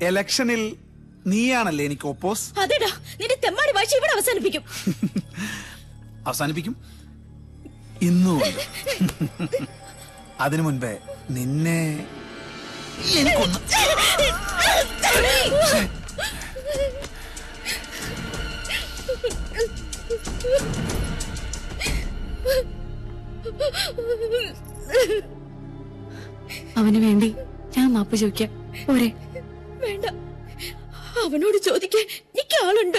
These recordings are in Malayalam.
എലക്ഷനിൽ നീയാണല്ലേ എനിക്ക് ഒപ്പോസ് അതെടാ നിന്റെ തെമ്മാടി വാഴ്ച ഇവിടെ അവസാനിപ്പിക്കും അവസാനിപ്പിക്കും ഇന്നുമുണ്ട് അതിനു മുൻപേ നിന്നെ എനിക്കൊന്ന് അവന് വേണ്ടി ഞാൻ മാപ്പ് ചോദിക്കാം പോരെ വേണ്ട അവനോട് ചോദിക്കാൻ എനിക്ക് ആളുണ്ട്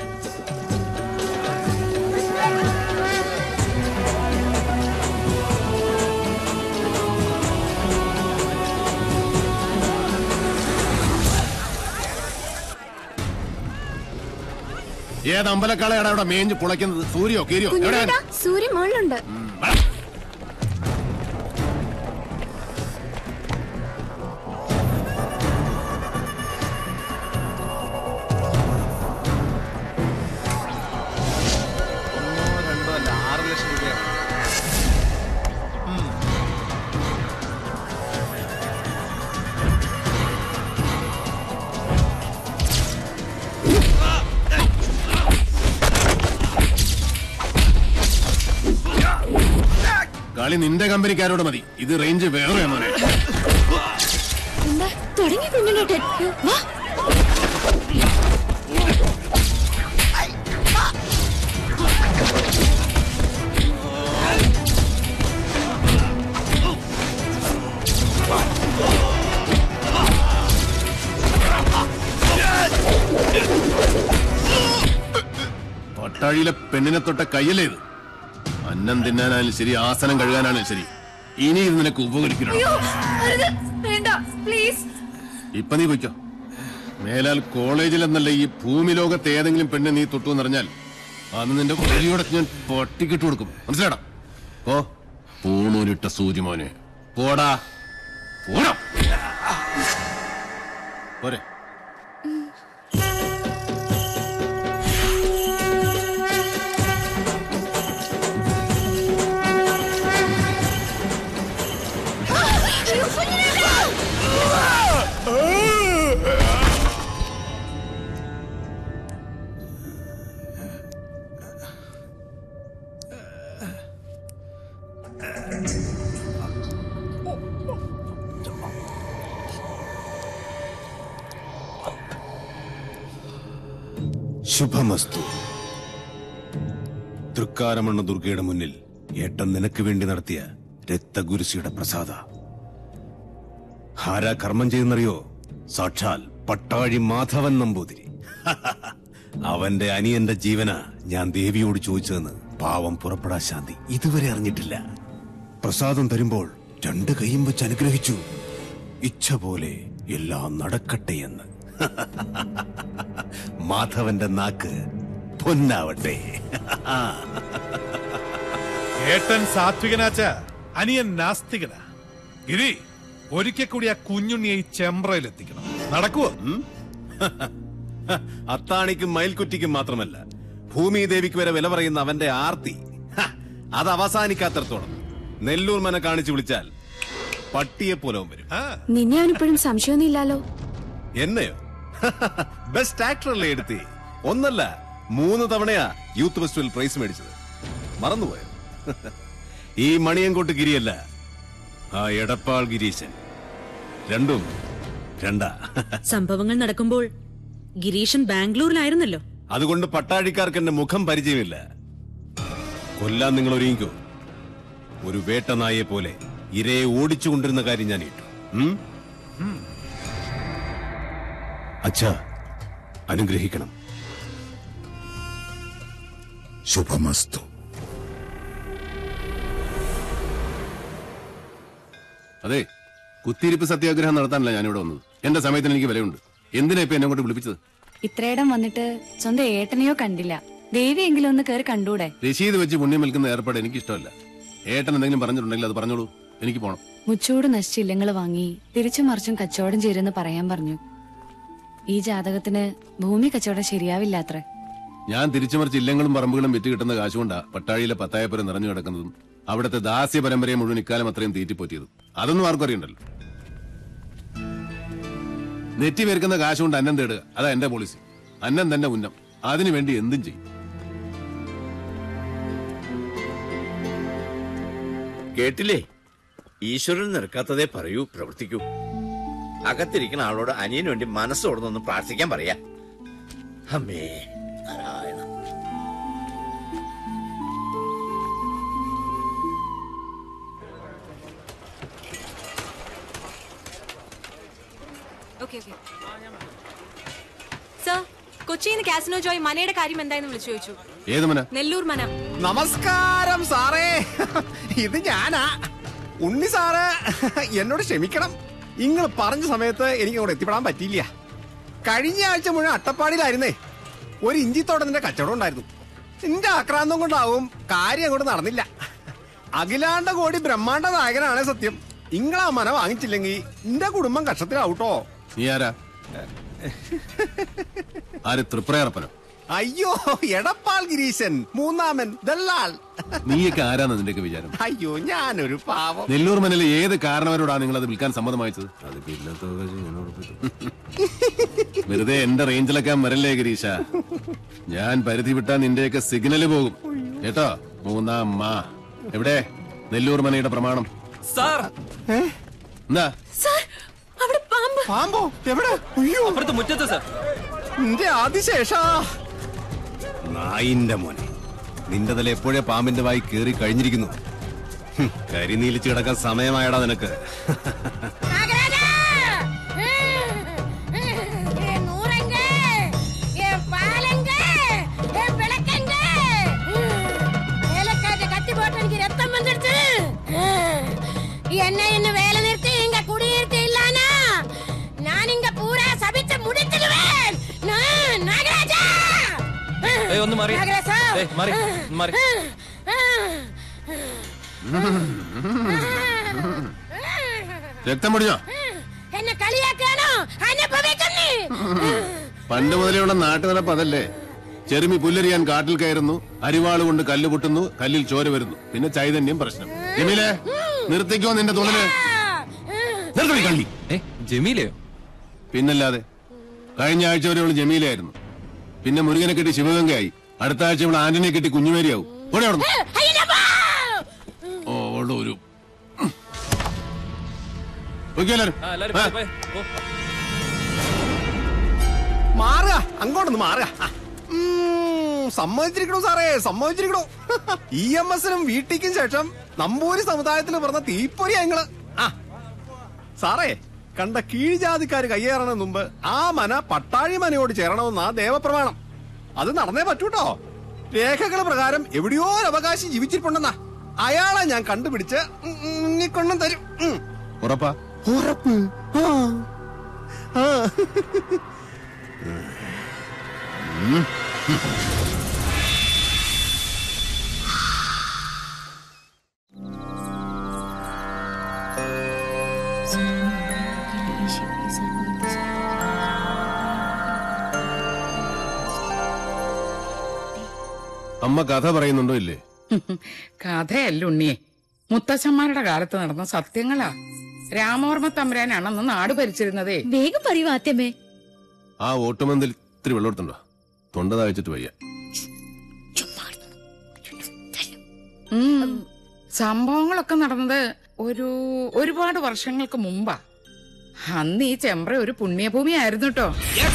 ഏത് അമ്പലക്കാളയാണ് അവിടെ മേഞ്ഞ് പുളയ്ക്കുന്നത് സൂര്യോ കീരിയോ എവിടെയാണ് സൂര്യ മുകളിലുണ്ട് ഒന്നോ രണ്ടോ അല്ല ആറ് ലക്ഷം രൂപയാണ് കളി നിന്റെ കമ്പനിക്കാരോട് മതി ഇത് റേഞ്ച് വേറെ മോനെ എന്താ തുടങ്ങി കുഞ്ഞുണ്ണേട്ടൻ വാ പട്ടാഴിയിലെ പെണ്ണിനെ തൊട്ട കയ്യല്ലേ ഇത് അന്നം തിന്നാനായാലും ശരി ആസനം കഴുകാനാണെങ്കിലും ശരി ഇനി ഇത് നിനക്ക് ഉപകരിക്കണം വേണ്ട പ്ലീസ് ഇപ്പൊ നീ പൊയ്ക്കോ മേലാൽ കോളേജിൽ എന്നല്ല ഈ ഭൂമി ലോകത്ത് ഏതെങ്കിലും പെണ്ണ് നീ തൊട്ടു എന്നറിഞ്ഞാൽ അന്ന് നിന്റെ കൊടിയോടെ ഞാൻ പട്ടിക്കിട്ട് കൊടുക്കും മനസ്സിലാടാ ഓ പൂണൂരിട്ട സൂര്യമോനെ പോടാ പോടാ പോരെ ശുഭമസ്തു തൃക്കാരമണ്ണ ദുർഗയുടെ മുന്നിൽ ഏട്ടൻ നിനക്ക് വേണ്ടി നടത്തിയ രക്തഗുരുസിയുടെ പ്രസാദ ആരാ കർമ്മം ചെയ്യുന്നറിയോ സാക്ഷാൽ പട്ടാഴി മാധവൻ നമ്പൂതിരി അവന്റെ അനിയന്റെ ജീവന ഞാൻ ദേവിയോട് ചോദിച്ചതെന്ന് പാവം പുറപ്പെടാ ശാന്തി ഇതുവരെ അറിഞ്ഞിട്ടില്ല പ്രസാദം തരുമ്പോൾ രണ്ട് കൈയും വെച്ച് അനുഗ്രഹിച്ചു ഇച്ഛ പോലെ എല്ലാം നടക്കട്ടെ എന്ന് മാധവന്റെ നാക്ക് പൊന്നാവട്ടെ ഏട്ടൻ സാത്വികനാച്ച അനിയൻ നാസ്തികനാ ഗിരി ഒരിക്കൽ കൂടി ആ കുഞ്ഞുണ്ണിയെ ഈ ചെമ്പ്രയിൽ എത്തിക്കണം നടക്കുവോ അത്താണിക്കും മയിൽക്കുറ്റിക്കും മാത്രമല്ല ഭൂമി ദേവിക്ക് വരെ വില പറയുന്ന അവന്റെ ആർത്തി ഹ, അത് അവസാനിക്കാത്തടത്തോളം നെല്ലൂർ മന കാണിച്ചു വിളിച്ചാൽ പട്ടിയെ പോലെ അവൻ വരും നിന്നെ അവനിപ്പോഴും സംശയമൊന്നും ഇല്ലാലോ എന്നെയോ ബെസ്റ്റ് ആക്ടറല്ലേ എടുത്തി ഒന്നല്ല മൂന്ന് തവണയാ യൂത്ത് ഫെസ്റ്റിവൽ പ്രൈസ് മേടിച്ചത് മറന്നുപോയോ ഈ മണിയൻകോട്ട് ഗിരിയല്ല ആ എടപ്പാൾ ഗിരീശൻ രണ്ടും രണ്ടാ സംഭവങ്ങൾ നടക്കുമ്പോൾ ഗിരീഷൻ ബാംഗ്ലൂരിലായിരുന്നല്ലോ അതുകൊണ്ട് പട്ടാഴിക്കാർക്ക് എന്റെ മുഖം പരിചയമില്ല കൊല്ലാൻ നിങ്ങൾ ഒരുങ്ങിക്കോ ഒരു വേട്ടനായെ പോലെ ഇരയെ ഓടിച്ചു കൊണ്ടിരുന്ന കാര്യം ഞാൻ ഇട്ടു ഉം? അച്ഛാ അനുഗ്രഹിക്കണം ശുഭമസ്തു അതെ കുത്തിയിരിപ്പ് സത്യാഗ്രഹം നടത്താനല്ല ഞാനിവിടെ വന്നത് എന്റെ സമയത്തിന് എനിക്ക് വിലയുണ്ട് എന്തിനാ ഇപ്പൊ എന്നെ കൊണ്ട് വിളിപ്പിച്ചത് ഇത്രയിടം വന്നിട്ട് സ്വന്തം ഏട്ടനെയോ കണ്ടില്ല ദേവിയെങ്കിലും ഒന്ന് കയറി കണ്ടൂടെ രശീത് വെച്ച് പുണ്യം വിൽക്കുന്ന ഏർപ്പാട് എനിക്ക് ഇഷ്ടമല്ല ഏട്ടൻ എന്തെങ്കിലും പറഞ്ഞിട്ടുണ്ടെങ്കിൽ അത് പറഞ്ഞോളൂ എനിക്ക് പോണം മുച്ചൂട് നശിച്ച ഇല്ലങ്ങൾ വാങ്ങി തിരിച്ചും മറിച്ചും കച്ചവടം ചെയ്തെന്ന് പറയാൻ പറഞ്ഞു ഈ ജാതകത്തിന് ഭൂമി കച്ചവടം ശരിയാവില്ലാത്രേ ഞാൻ തിരിച്ചുമറിച്ച് ഇല്ലങ്ങളും പറമ്പുകളും വിറ്റ് കിട്ടുന്ന കാശുകൊണ്ടാ പട്ടാഴിയിലെ പത്തായപ്പുരം നിറഞ്ഞു കിടക്കുന്നതും അവിടുത്തെ ദാസ്യ പരമ്പരയെ മുഴുവൻ ഇക്കാലം അത്രയും തീറ്റിപ്പോറ്റിയതും അതൊന്നും ആർക്കും അറിയണ്ടല്ലോ നെറ്റി പേർക്കുന്ന കാശ് കൊണ്ട് അന്നം തേടുക അതാ എന്റെ പോളിസി അന്നം തന്നെ ഉന്നം അതിനു വേണ്ടി എന്തും ചെയ്യും കേട്ടില്ലേ ഈശ്വരൻ നിൽക്കാത്തതേ പറയൂ പ്രവർത്തിക്കൂ അകത്തിരിക്കുന്ന ആളോട് അനിയന് വേണ്ടി മനസ്സോടൊന്നൊന്ന് പ്രാർത്ഥിക്കാൻ പറയാ അമ്മേ നാരായണ ഓക്കെ ഓക്കെ സർ കൊച്ചിയിൽ നിന്ന് കാസിനോ ജോയ് മനയുടെ കാര്യം എന്തായെന്ന് വിളിച്ചു ചോദിച്ചു ഏത് മന നെല്ലൂർ മന നമസ്കാരം സാറേ ഇത് ഞാനാ ഉണ്ണി സാറ് എന്നോട് ക്ഷമിക്കണം നിങ്ങൾ പറഞ്ഞ സമയത്ത് എനിക്ക് അവിടെ എത്തിപ്പെടാൻ പറ്റിയില്ല കഴിഞ്ഞ ആഴ്ച മുഴുവൻ അട്ടപ്പാടിയിലായിരുന്നേ ഒരു ഇഞ്ചിത്തോട്ടത്തിന്റെ കച്ചവടം ഉണ്ടായിരുന്നു എന്റെ ആക്രാന്തം കൊണ്ടാവും കാര്യം അങ്ങോട്ട് നടന്നില്ല അഖിലാണ്ട കോടി ബ്രഹ്മാണ്ട നായകനാണ് സത്യം ഇങ്ങളാ മന വാങ്ങിച്ചില്ലെങ്കിൽ എന്റെ കുടുംബം കഷ്ടത്തിലാവൂട്ടോ നീ ആരാ ആര് തൃപ്രയറപ്പനോ അയ്യോ എടപ്പാൾ ഗിരീശൻ മൂന്നാമൻ ദല്ലാൾ നീയൊക്കെ ആരാന്ന് നിന്റെയൊക്കെ വിചാരം അയ്യോ ഞാനൊരു പാവം നെല്ലൂർ മനയിലെ ഏത് കാരണവരോടാണ് നിങ്ങൾ അത് വിൽക്കാൻ സമ്മതം വാങ്ങിച്ചത് അത് പിന്നെ തുക എന്നോട് വെറുതെ എന്റെ റേഞ്ചിലൊക്കെ വരല്ലേ ഗിരീഷ ഞാൻ പരിധി വിട്ടാ നിന്റെയൊക്കെ സിഗ്നല് പോകും കേട്ടോ മൂന്നാം മാ എവിടെ നെല്ലൂർ മനയുടെ പ്രമാണം സാർ എന്താ സർ അവിടെ പാമ്പ് പാമ്പോ എവിടെ അയ്യോ അപ്പുറത്ത് മുറ്റത്ത് സാർ നിന്റെ ആദിശേഷാ നായിന്റെ മോനെ നിന്റെ തല എപ്പോഴേ പാമ്പിന്റെ വായി കേറി കഴിഞ്ഞിരിക്കുന്നു ഹും, കരിനീലിച്ച് കിടക്കാൻ സമയമായടാ നിനക്ക് என்ன இன்னும் வேலை நிறுத்தி இங்க குடியிருத்து இல்லானா நான் இங்க பூரா சபிச்சு முடிச்சிடுவேன் நான் நாகராஜா ഏയ് ഒന്ന് മാറി നാഗരാജാ. ഏയ് മാറി മാറി രക്തം പൊടിഞ്ഞോ എന്നെ കളിയാക്കാണോ അനുഭവിക്കുന്നേ പണ്ട് മുതലുള്ള നാട്ടുനടപ്പ് അതല്ലേ ചെറുമി പുല്ലരിയാൻ കാട്ടിൽ കയറുന്നു അരിവാള് കൊണ്ട് കല്ല് പൊട്ടുന്നു കല്ലിൽ ചോര വരുന്നു പിന്നെ ചൈതന്യം പ്രശ്നം ജമീലെ നിർത്തിക്കോ നിന്റെ തുണല് നിർത്തടി കള്ളി ഏ ജമീലയോ പിന്നല്ലാതെ കഴിഞ്ഞ ആഴ്ച വരെ അവള് ജമീലായിരുന്നു പിന്നെ മുരുകനെ കെട്ടി ശിവഗംഗയായി അടുത്ത ആഴ്ച അവൾ ആന്റണിയെ കെട്ടി കുഞ്ഞുമേരിയാവും ഓടെ അവിടെ ഓടെ ഒരു ഓക്കെ എല്ലാരും ആ എല്ലാരും ആ. പോയി, പോയി. ഓ മാറുക അങ്ങോട്ടൊന്ന് മാറുക ആ. ഉം, സമ്മതിച്ചിരിക്കണു സാറേ സമ്മതിച്ചിരിക്കണു ഇ എം എസിനും വീട്ടിക്കും ശേഷം നമ്പൂരി സമുദായത്തിൽ പറഞ്ഞ തീപ്പൊരി ഞങ്ങള് ആ സാറേ കണ്ട കീഴ്ജാതിക്കാര് കയ്യേറണ മുമ്പ് ആ മന പട്ടാഴി മനയോട് ചേരണമെന്നാ ദേവപ്രമാണം അത് നടന്നേ പറ്റൂട്ടോ രേഖകള് പ്രകാരം എവിടെയോ ഒരു അവകാശി ജീവിച്ചിരിപ്പുണ്ടെന്നാ അയാളെ ഞാൻ കണ്ടുപിടിച്ച് ഉം, ഉം, ഇങ്ങിക്കൊണ്ടും തരും ഉം. ഉറപ്പാ ഉറപ്പ് ആ ആ അമ്മ കഥ പറയുന്നുണ്ടോ ഇല്ലേ കഥയല്ല ഉണ്ണിയെ മുത്തച്ഛന്മാരുടെ കാലത്ത് നടന്ന സത്യങ്ങളാ രാമവർമ്മ തമ്പുരാനാണെന്ന് നാട് ഭരിച്ചിരുന്നതേ വേഗം പറയൂ ആദ്യമേ ആ ഓട്ടുമന്തിൽ ഇത്തിരി വെള്ളമെടുത്തുണ്ടോ തൊണ്ട താഴ്ചിട്ട് വയ്യ ഉം. സംഭവങ്ങളൊക്കെ നടന്നത് ഒരു ഒരുപാട് വർഷങ്ങൾക്ക് മുമ്പാ അന്ന് ഈ ചെമ്പ്ര ഒരു പുണ്യഭൂമി ആയിരുന്നു കേട്ടോ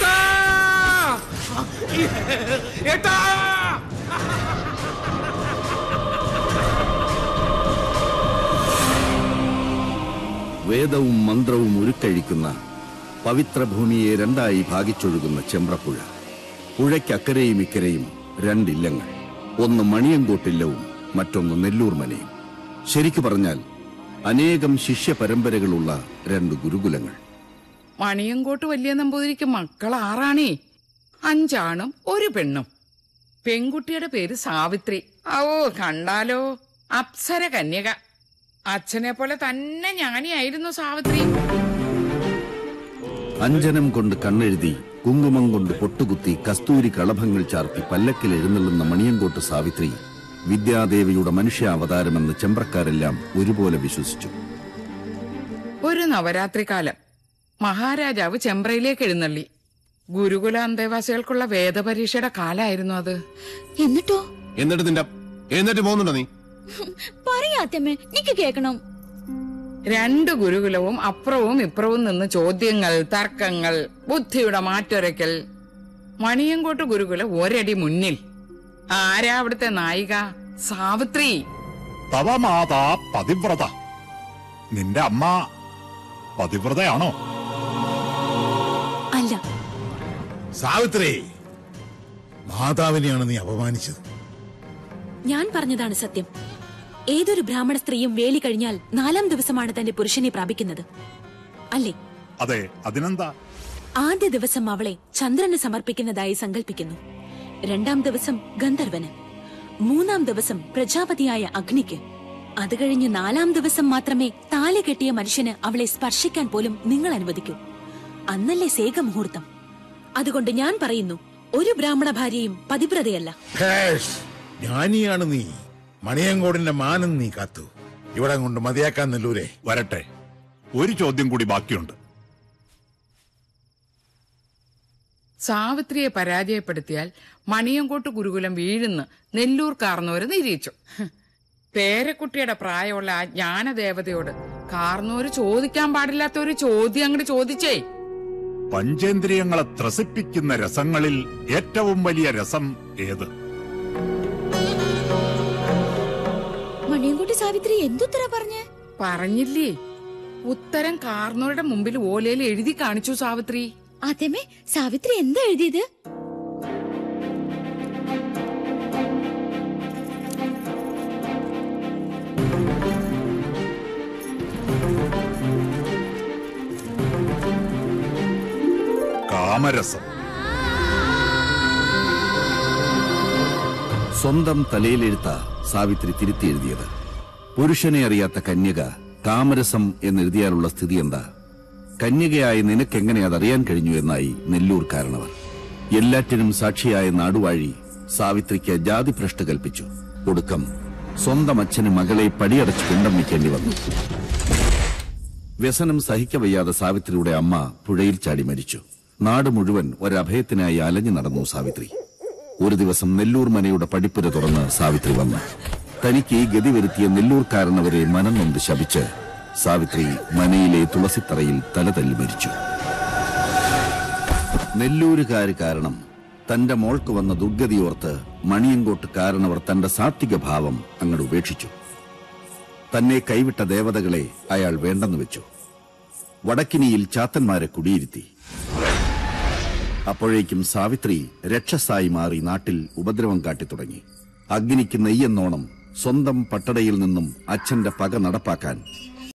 വേദവും മന്ത്രവും ഉരുക്കഴിക്കുന്ന പവിത്രഭൂമിയെ രണ്ടായി ഭാഗിച്ചൊഴുകുന്ന ചെമ്പ്രപ്പുഴ പുഴയ്ക്കക്കരെയും ഇക്കരെയും രണ്ടില്ലങ്ങൾ ഒന്ന് മണിയങ്കോട്ടില്ലവും മറ്റൊന്ന് നെല്ലൂർ മനയും ശരിക്കു പറഞ്ഞാൽ അനേകം ശിഷ്യ പരമ്പരകളുള്ള രണ്ട് ഗുരുകുലങ്ങൾ മണിയങ്കോട്ട് വലിയ നമ്പൂതിരിക്ക് മക്കൾ ആറാണേ അഞ്ചാണും ഒരു പെണ്ണും പെൺകുട്ടിയുടെ പേര് സാവിത്രി ഓ കണ്ടാലോ അപ്സര കന്യക അച്ഛനെ പോലെ തന്നെ ജ്ഞാനിയായിരുന്നു സാവിത്രി അഞ്ജനം കൊണ്ട് കണ്ണെഴുതി കുങ്കുമം കൊണ്ട് പൊട്ടുകുത്തി കസ്തൂരി കളഭങ്ങൾ ചാർത്തി പല്ലക്കിൽ എഴുന്നള്ളുന്ന മണിയങ്കോട്ട് സാവിത്രി വിദ്യാദേവിയുടെ മനുഷ്യാവതാരമെന്ന് ചെമ്പ്രക്കാരെല്ലാം ഒരുപോലെ വിശ്വസിച്ചു ഒരു നവരാത്രി കാലം മഹാരാജാവ് ചെമ്പ്രയിലേക്ക് എഴുന്നള്ളി ഗുരുകുല അന്തേവാസികൾക്കുള്ള വേദപരീക്ഷയുടെ കാലായിരുന്നു അത് എന്നിട്ടോ എന്നിട്ട് നിന്റെ എന്നിട്ട് പോകുന്നുണ്ടോ നീ പറയാത്തമ്മേ നിക്ക് കേക്കണം രണ്ട് ഗുരുകുലവും അപ്പുറവും ഇപ്പുറവും നിന്ന് ചോദ്യങ്ങൾ തർക്കങ്ങൾ ബുദ്ധിയുടെ മാറ്റൊരയ്ക്കൽ മണിയങ്കോട്ട് ഗുരുകുല ഒരടി മുന്നിൽ ആരാ അവിടുത്തെ നായിക സാവിത്രി തവ മാതാ പതിവ്രത നിന്റെ അമ്മ പതിവ്രതയാണോ അല്ല സാവിത്രി മാതാവിനെയാണ് നീ അപമാനിച്ചത് ഞാൻ പറഞ്ഞതാണ് സത്യം ഏതൊരു ബ്രാഹ്മണ സ്ത്രീയും വേലി കഴിഞ്ഞാൽ നാലാം ദിവസമാണ് തന്റെ പുരുഷനെ പ്രാപിക്കുന്നത് അല്ലേ അതെ അതിനെന്താ ആദ്യ ദിവസം അവളെ ചന്ദ്രന് സമർപ്പിക്കുന്നതായി സങ്കല്പിക്കുന്നു രണ്ടാം ദിവസം ഗന്ധർവന് മൂന്നാം ദിവസം പ്രജാപതിയായ അഗ്നിക്ക് അത് കഴിഞ്ഞ് നാലാം ദിവസം മാത്രമേ താലി കെട്ടിയ മനുഷ്യന് അവളെ സ്പർശിക്കാൻ പോലും നിങ്ങൾ അനുവദിക്കൂ അന്നല്ലേ സേക മുഹൂർത്തം അതുകൊണ്ട് ഞാൻ പറയുന്നു ഒരു ബ്രാഹ്മണ ഭാര്യയും പതിവ്രതയല്ല ഭേഷ്, ജ്ഞാനിയാണ് നീ മണിയങ്കോടിന്റെ മാനം നീ കാത്തു ഇവിടെ കൊണ്ട് മതിയാക്കാൻ നെല്ലൂരെ വരട്ടെ ഒരു ചോദ്യം കൂടി ബാക്കിയുണ്ട് സാവിത്രിയെ പരാജയപ്പെടുത്തിയാൽ മണിയങ്കോട്ട് ഗുരുകുലം വീഴുന്ന് നെല്ലൂർ കാർന്നോര് നിരീച്ചു ഹ്. പേരക്കുട്ടിയുടെ പ്രായമുള്ള ആ ജ്ഞാനദേവതയോട് കാർന്നോര് ചോദിക്കാൻ പാടില്ലാത്ത ഒരു ചോദ്യം അങ്ങോട്ട് ചോദിച്ചേ പഞ്ചേന്ദ്രിയങ്ങളെ ത്രസിപ്പിക്കുന്ന രസങ്ങളിൽ ഏറ്റവും വലിയ രസം ഏത് മണിയൻകുട്ടി സാവിത്രി എന്തുത്തര പറഞ്ഞേ പറഞ്ഞില്ലേ ഉത്തരം കാർന്നോരുടെ മുമ്പിൽ ഓലയിൽ എഴുതി കാണിച്ചു സാവിത്രി അതേമേ സാവിത്രി എന്താ എഴുതിയത് കാമരസം സ്വന്തം തലയിലെഴുത്ത സാവിത്രി തിരുത്തി എഴുതിയത് പുരുഷനെ അറിയാത്ത കന്യക കാമരസം എന്നെഴുതിയാലുള്ള സ്ഥിതി എന്താ കന്യകയായ നിനക്കെങ്ങനെ അതറിയാൻ കഴിഞ്ഞു എന്നായി നെല്ലൂർ കാരണവർ എല്ലാറ്റിനും സാക്ഷിയായ നാടുവാഴി സാവിത്രിക്ക് ജാതിഭ്രഷ്ട് കൽപ്പിച്ചു ഒടുക്കം സ്വന്തം അച്ഛന് മകളെ പടിയടച്ച് പിണ്ടം വയ്ക്കേണ്ടി വന്നു വ്യസനം സഹിക്കവയ്യാതെ സാവിത്രിയുടെ അമ്മ പുഴയിൽ ചാടി മരിച്ചു നാട് മുഴുവൻ ഒരഭയത്തിനായി അലഞ്ഞു നടന്നു സാവിത്രി ഒരു ദിവസം നെല്ലൂർ മനയുടെ പടിപ്പുര തുറന്ന് സാവിത്രി വന്നു തനിക്ക് ഈ ഗതി വരുത്തിയ നെല്ലൂർക്കാരനവരെ മനം നൊന്ത് ശപിച്ച് സാവിത്രി മനയിലെ തുളസിത്തറയിൽ തല തല്ലി മരിച്ചു നെല്ലൂരുകാര് കാരണം തന്റെ മോൾക്ക് വന്ന ദുർഗതിയോർത്ത് മണിയങ്കോട്ട് കാരണവർ തന്റെ സാത്വിക ഭാവം അങ്ങോട്ട് ഉപേക്ഷിച്ചു തന്നെ കൈവിട്ട ദേവതകളെ അയാൾ വേണ്ടെന്ന് വെച്ചു വടക്കിനിയിൽ ചാത്തന്മാരെ കുടിയിരുത്തി അപ്പോഴേക്കും സാവിത്രി രക്ഷസായി മാറി നാട്ടിൽ ഉപദ്രവം കാട്ടിത്തുടങ്ങി അഗ്നിക്ക് നെയ്യെന്നോണം സ്വന്തം പട്ടടയിൽ നിന്നും അച്ഛന്റെ പക നടപ്പാക്കാൻ